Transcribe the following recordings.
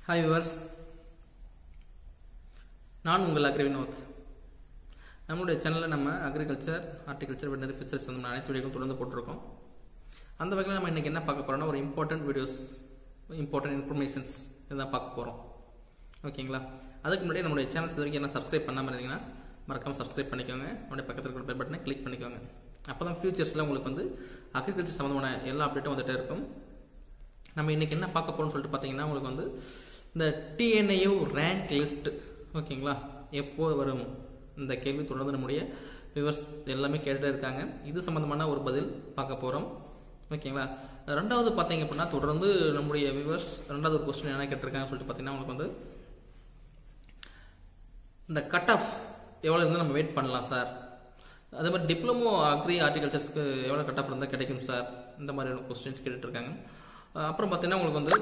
hi viewers நான் உங்கள் agri Vinod நம்மளுடைய சேனலில் நம்ம அக்ரிகல்ச்சர் ஹார்டிகல்ச்சர் வெட்டனரி ஃபிஷர்ஸ் வந்து அனைத்து வீடியோக்கும் தொடர்ந்து போட்டிருக்கோம் அந்த வகையில் நம்ம இன்றைக்கி என்ன பார்க்க போகிறோம்னா ஒரு இம்பார்ட்டன்ட் வீடியோஸ் இம்பார்ட்டன்ட் இன்ஃபர்மேஷன்ஸ் இதுதான் பார்க்க போகிறோம் ஓகேங்களா அதுக்கு முன்னாடி நம்மளுடைய சேனல்ஸ் இது வரைக்கும் என்ன சப்ஸ்கிரைப் பண்ணாமல் இருந்தீங்கன்னா மறக்காமல் சப்ஸ்கிரைப் பண்ணிக்கோங்க நம்மளுடைய பக்கத்தில் இருக்கிற பெல் பட்டனை கிளிக் பண்ணிக்கோங்க அப்போ தான் ஃபியூச்சர்ஸில் உங்களுக்கு வந்து அக்ரிகல்ச்சர் சம்மந்தமான எல்லா அப்டேட்டும் வந்துகிட்டே இருக்கும் நம்ம இன்னைக்கு என்ன பார்க்க போறோம்னு சொல்லிட்டு பார்த்தீங்கன்னா உங்களுக்கு வந்து இந்த டிஎன்ஐயு ரேங்க் லிஸ்ட் ஓகேங்களா எப்போ வரும் இந்த கேள்வி தொடர்ந்து நம்முடைய வியூவர்ஸ் எல்லாமே கேட்டுட்டே இருக்காங்க இது சம்பந்தமான ஒரு பதில் பார்க்க போறோம் ஓகேங்களா ரெண்டாவது பார்த்தீங்க அப்படின்னா தொடர்ந்து நம்முடைய வியூவர்ஸ் ரெண்டாவது ஒரு கொஸ்டின் என்ன கேட்டிருக்காங்கன்னு சொல்லிட்டு பார்த்தீங்கன்னா உங்களுக்கு வந்து இந்த கட் ஆஃப் எவ்வளோ இருந்தால் நம்ம வெயிட் பண்ணலாம் சார் அதே மாதிரி டிப்ளமோ அக்ரி ஹார்டிகல்ச்சர்ஸ்க்கு எவ்வளோ கட் ஆஃப் இருந்தால் கிடைக்கும் சார் இந்த மாதிரியான கொஸ்டின்ஸ் கேட்டுட்டு இருக்காங்க அப்புறம் பார்த்தீங்கன்னா உங்களுக்கு வந்து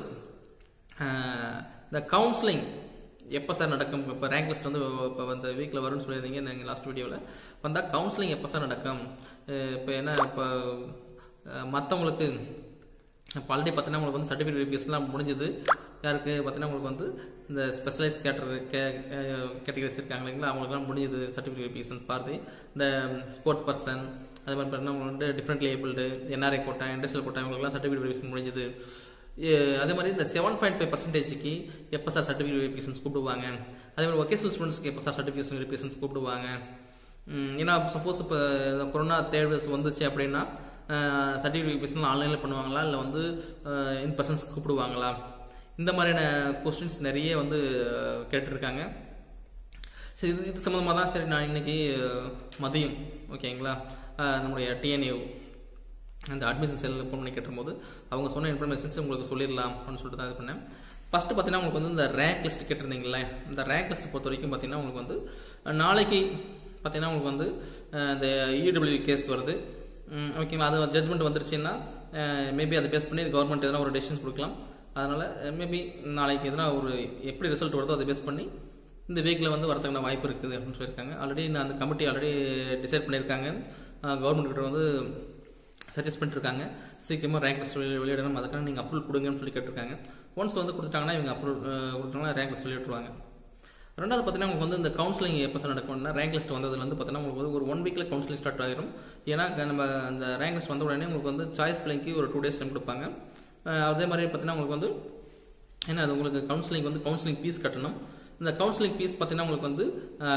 இந்த கவுன்சிலிங் எப்போ சார் நடக்கும் இப்போ ரேங்க் லிஸ்ட் வந்து இப்போ அந்த வீக்கில் வரும்னு சொல்லியிருந்தீங்க நீங்கள் லாஸ்ட் வீடியோவில் வந்தால் கவுன்சிலிங் எப்போ சார் நடக்கும் இப்போ என்ன இப்போ மற்றவங்களுக்கு இப்போ ஆல்ரெடி பார்த்தீங்கன்னா உங்களுக்கு வந்து சர்டிஃபிகேட் ரிவியூஸ்லாம் முடிஞ்சது யாருக்கு பார்த்தீங்கன்னா உங்களுக்கு வந்து இந்த ஸ்பெஷலைஸ் கேட்டர் கே கேட்டகரிஸ் இருக்காங்க இல்லைங்களா அவங்களுக்குலாம் முடிஞ்சது சர்டிஃபிகேட் ரிவியூஷன் பார்த்து இந்த ஸ்போர்ட் பர்சன் அது மாதிரி பார்த்தீங்கன்னா உங்களுக்கு வந்து different labelled NRI quota industrial quota இவங்களுக்குலாம் சர்டிஃபிகேட் ரிவியூஷன் முடிஞ்சது அதே மாதிரி இந்த செவன் பாயிண்ட் ஃபைவ் பர்சன்டேஜுக்கு எப்போ சார் சர்டிஃபிகேட் வெரிஃபிகேஷன்ஸ் கூப்பிடுவாங்க அதே மாதிரி ஒகேஷனல் ஸ்டூடெண்ட்ஸ்க்கு எப்போ சார் சர்டிஃபிகேஷன் வெரிஃபிகேஷன்ஸ் கூப்பிடுவாங்க ஏன்னா சப்போஸ் இப்போ கொரோனா தேர்ட் வந்துச்சு அப்படின்னா சர்டிஃபிகேட் வெரிஃபிகேஷன் ஆன்லைனில் பண்ணுவாங்களா இல்லை வந்து இன் பர்சன்ஸ் கூப்பிடுவாங்களா இந்த மாதிரியான கொஸ்டின்ஸ் நிறைய வந்து கேட்டிருக்காங்க சரி இது இது சம்மந்தமாக தான் சரி நான் இன்னைக்கு மதியம் ஓகேங்களா நம்முடைய டிஎன்யூ அந்த அட்மிஷன் செல்லில் ஃபோன் பண்ணி கேட்டும்போது அவங்க சொன்ன இன்ஃபர்மேஷன்ஸ் உங்களுக்கு சொல்லிடலாம் அப்படின்னு சொல்லிட்டு தான் இது பண்ணேன் ஃபஸ்ட்டு பார்த்தீங்கன்னா உங்களுக்கு வந்து இந்த ரேங்க் லிஸ்ட் கேட்டிருந்தீங்களே இந்த ரேங்க் லிஸ்ட் பொறுத்த வரைக்கும் பார்த்தீங்கன்னா உங்களுக்கு வந்து நாளைக்கு பார்த்தீங்கன்னா உங்களுக்கு வந்து இந்த இடபிள்யூ கேஸ் வருது ஓகேங்களா அது ஜட்மெண்ட் வந்துருச்சுன்னா மேபி அதை பேஸ் பண்ணி கவர்மெண்ட் எதனா ஒரு டெசிஷன்ஸ் கொடுக்கலாம் அதனால் மேபி நாளைக்கு எதனா ஒரு எப்படி ரிசல்ட் வருதோ அதை பேஸ் பண்ணி இந்த வீக்கில் வந்து வரதுக்கான வாய்ப்பு இருக்குது அப்படின்னு சொல்லியிருக்காங்க ஆல்ரெடி நான் அந்த கமிட்டி ஆல்ரெடி டிசைட் பண்ணியிருக்காங்க கவர்மெண்ட் கிட்ட வந்து சஜஸ்ட் பண்ணிருக்காங்க சீக்கிரமாக ரேங்க் லிஸ்ட் வெளியிடணும் அதுக்கான நீங்கள் அப்ரூவல் கொடுங்கன்னு சொல்லி கேட்டிருக்காங்க ஒன்ஸ் வந்து கொடுத்துட்டாங்கன்னா இவங்க அப்ரூவல் கொடுத்தாங்கன்னா ரேங்க் லிஸ்ட் வெளியிட்டுருவாங்க ரெண்டாவது பார்த்தீங்கன்னா உங்களுக்கு வந்து இந்த கவுன்சிலிங் எப்போ சார் நடக்கும்னா ரேங்க் லிஸ்ட் வந்ததுல வந்து பார்த்தீங்கன்னா உங்களுக்கு வந்து ஒரு ஒன் வீக்கில் கவுன்சிலிங் ஸ்டார்ட் ஆகிரும் ஏன்னா நம்ம அந்த ரேங்க் லிஸ்ட் வந்த உடனே உங்களுக்கு வந்து சாய்ஸ் பிள்ளைக்கு ஒரு டூ டேஸ் டைம் கொடுப்பாங்க அதே மாதிரி பார்த்தீங்கன்னா உங்களுக்கு வந்து ஏன்னா அது உங்களுக்கு கவுன்சிலிங் வந்து கவுன்சிலிங் ஃபீஸ் கட்டணும் இந்த கவுன்சிலிங் ஃபீஸ் பார்த்தீங்கன்னா உங்களுக்கு வந்து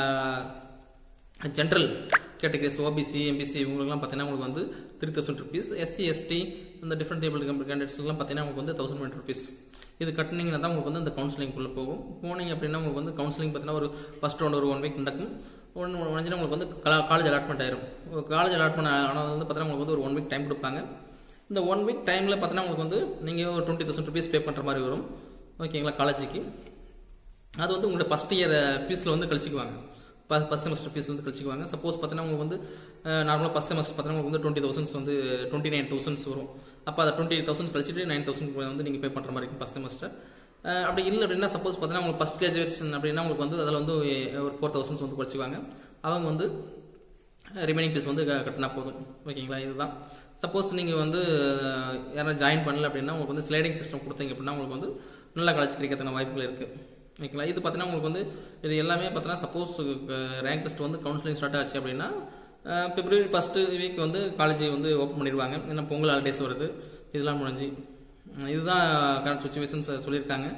ஜென்ரல் கேட்டகரிஸ் ஓபிசி எம்பிசி இவங்களுக்குலாம் பார்த்தீங்கன்னா உங்களுக்கு வந்து three thousand rupees SC ST இந்த டிஃப்ரெண்ட் டேபிள் கேண்டிடேட்ஸ்லாம் பார்த்தீங்கன்னா உங்களுக்கு வந்து தௌசண்ட் ஹண்ட்ரட் ருபீஸ் இது கட்டினீங்கன்னா தான் உங்களுக்கு வந்து இந்த கவுன்சிலிங்குள்ளே போகும் போனீங்க அப்படின்னா உங்களுக்கு வந்து கவுன்சிலிங் பார்த்தீங்கன்னா ஒரு ஃபஸ்ட் ரவுண்ட் ஒரு ஒன் வீக் நடக்கும் ஒன் முடிஞ்சுன்னா உங்களுக்கு வந்து காலேஜ் அலாட்மெண்ட் ஆயிரும் காலேஜ் அலாட்மெண்ட் ஆனால் வந்து பார்த்தீங்கன்னா உங்களுக்கு வந்து ஒரு ஒன் வீக் டைம் கொடுப்பாங்க இந்த ஒன் வீக் டைமில் பார்த்தீங்கன்னா உங்களுக்கு வந்து நீங்கள் ஒரு டுவெண்ட்டி தௌசண்ட் ருபீஸ் பே பண்ணுற மாதிரி வரும் ஓகேங்களா காலேஜுக்கு அது வந்து உங்களோட ஃபஸ்ட் இயர் ஃபீஸில் வந்து கழிச்சிக்குவாங்க ஃபஸ்ட் செமஸ்டர் ஃபீஸ் வந்து கழிச்சிக்குவாங்க சப்போஸ் பார்த்தீங்கன்னா உங்களுக்கு வந்து நார்மலாக ஃபஸ்ட் செமஸ்டர் பார்த்தீங்கன்னா உங்களுக்கு வந்து டுவெண்ட்டி தௌசண்ட்ஸ் வந்து டுவெண்ட்டி நைன் தௌசண்ட்ஸ் வரும் அப்போ அதை டுவெண்ட்டி தௌசண்ட் கழிச்சிட்டு நைன் தௌசண்ட் வந்து நீங்கள் பே பண்ணுற மாதிரி இருக்கும் ஃபஸ்ட் செமஸ்டர் அப்படி இல்லை அப்படின்னா சப்போஸ் பார்த்தீங்கன்னா உங்களுக்கு ஃபஸ்ட் கிராஜுவேஷன் அப்படின்னா உங்களுக்கு வந்து அதில் வந்து ஒரு ஃபோர் தௌசண்ட்ஸ் வந்து குறைச்சிக்குவாங்க அவங்க வந்து ரிமைனிங் ஃபீஸ் வந்து கட்டினா போதும் ஓகேங்களா இதுதான் சப்போஸ் நீங்கள் வந்து யாராவது ஜாயின் பண்ணல அப்படின்னா உங்களுக்கு வந்து ஸ்லைடிங் சிஸ்டம் கொடுத்தீங்க அப்படின்னா உங்களுக்கு வந்து நல்ல காலேஜ் கிடைக்கிறதுக்கான வாய்ப்புகள் இருக்குது ஓகேங்களா இது பார்த்தீங்கன்னா உங்களுக்கு வந்து இது எல்லாமே பார்த்தீங்கன்னா சப்போஸ் ரேங்க் லிஸ்ட் வந்து கவுன்சிலிங் ஸ்டார்ட் ஆச்சு அப்படின்னா பிப்ரவரி ஃபஸ்ட்டு வீக் வந்து காலேஜ் வந்து ஓப்பன் பண்ணிடுவாங்க ஏன்னா பொங்கல் ஹாலிடேஸ் வருது இதெல்லாம் முடிஞ்சு இதுதான் கரண்ட் சுச்சுவேஷன்ஸ் சொல்லியிருக்காங்க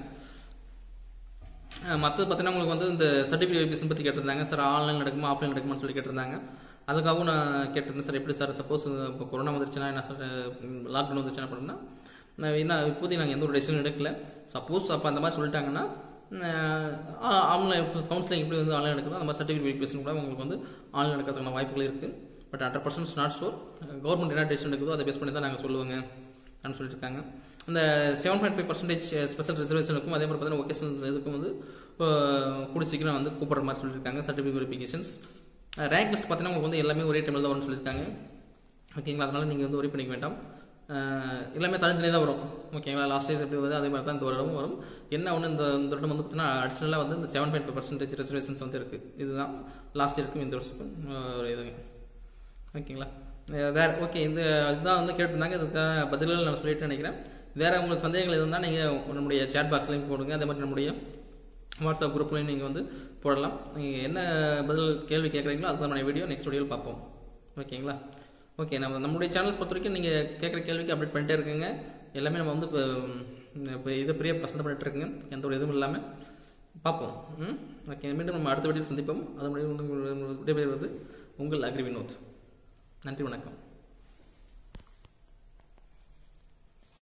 மற்றது பார்த்தீங்கன்னா உங்களுக்கு வந்து இந்த சர்டிஃபிகேட் வெரிஃபிகேஷன் பற்றி கேட்டிருந்தாங்க சார் ஆன்லைன் நடக்குமா ஆஃப்லைன் நடக்குமான்னு சொல்லி கேட்டிருந்தாங்க அதுக்காகவும் நான் கேட்டிருந்தேன் சார் எப்படி சார் சப்போஸ் இப்போ கொரோனா வந்துருச்சுன்னா என்ன சார் லாக்டவுன் வந்துருச்சுன்னா அப்படின்னா என்ன இப்போதைக்கு நாங்கள் எந்த ஒரு டெசிஷன் எடுக்கல சப்போஸ் அப்போ அந்த மாதிரி சொல்லிட்டாங்கன்னா ஆன்லைன் கவுன்சிலிங் எப்படி வந்து ஆன்லைன் நடக்குதோ அந்த மாதிரி சர்டிஃபிகேட் வெரிஃபிகேஷன் கூட உங்களுக்கு வந்து ஆன்லைன் நடக்கிறதுக்கான வாய்ப்புகள் இருக்குது but hundred percent not sure government என்ன டெசிஷன் எடுக்குதோ அதை பேஸ் பண்ணி தான் நாங்கள் சொல்லுவோங்க அப்படின்னு சொல்லிட்டு இருக்காங்க இந்த seven point five percentage special ரிசர்வேஷனுக்கும் அதே மாதிரி பார்த்தீங்கன்னா ஒகேஷனல் இதுக்கும் வந்து கூடி சீக்கிரம் வந்து கூப்பிட்ற மாதிரி சொல்லியிருக்காங்க சர்டிஃபிகேட் வெரிஃபிகேஷன்ஸ் ரேங்க் லிஸ்ட் பார்த்தீங்கன்னா உங்களுக்கு வந்து எல்லாமே ஒரே டைமில் தான் வரும்னு சொல்லியிருக்காங்க ஓகேங்களா அதனால நீங்கள் வந்து ஒரே பண்ணிக்க வேண்டாம் எல்லாமே தனித்தனி தான் வரும் ஓகேங்களா லாஸ்ட் இயர் எப்படி வருது அதே மாதிரி தான் இந்த வருடமும் வரும் என்ன ஒன்று இந்த இந்த வருடம் வந்து பார்த்தீங்கன்னா அடிஷனலாக வந்து இந்த seven point five percentage reservations வந்து இருக்குது இதுதான் லாஸ்ட் இயருக்கும் இந்த வருஷத்துக்கும் ஒரு இதுங்க ஓகேங்களா வேற ஓகே இந்த இதுதான் வந்து கேட்டிருந்தாங்க இதுக்கான பதில்கள் நான் சொல்லிட்டு நினைக்கிறேன் வேற உங்களுக்கு சந்தேகங்கள் இருந்தால் நீங்கள் நம்முடைய சேட் பாக்ஸ்லையும் போடுங்க அதே மாதிரி நம்முடைய வாட்ஸ்அப் குரூப்லையும் நீங்கள் வந்து போடலாம் நீங்கள் என்ன பதில் கேள்வி கேட்குறீங்களோ அதுக்கு நம்ம வீடியோ நெக்ஸ்ட் வீடியோவில் பார்ப்போம் ஓகேங்களா ஓகே நம்ம நம்மளுடைய சேனல்ஸ் பொறுத்த வரைக்கும் நீங்கள் கேட்குற கேள்விக்கு அப்டேட் பண்ணிட்டே இருக்குங்க எல்லாமே நம்ம வந்து இப்போ இப்போ இதை பெரிய கஷ்டம் பண்ணிட்டு இருக்குங்க எந்த ஒரு இதுவும் இல்லாமல் பார்ப்போம் ம் ஓகே மீண்டும் நம்ம அடுத்த வீடியோ சந்திப்போம் அது முடியும் விடைபெறுவது உங்கள் அக்ரி வினோத் நன்றி வணக்கம்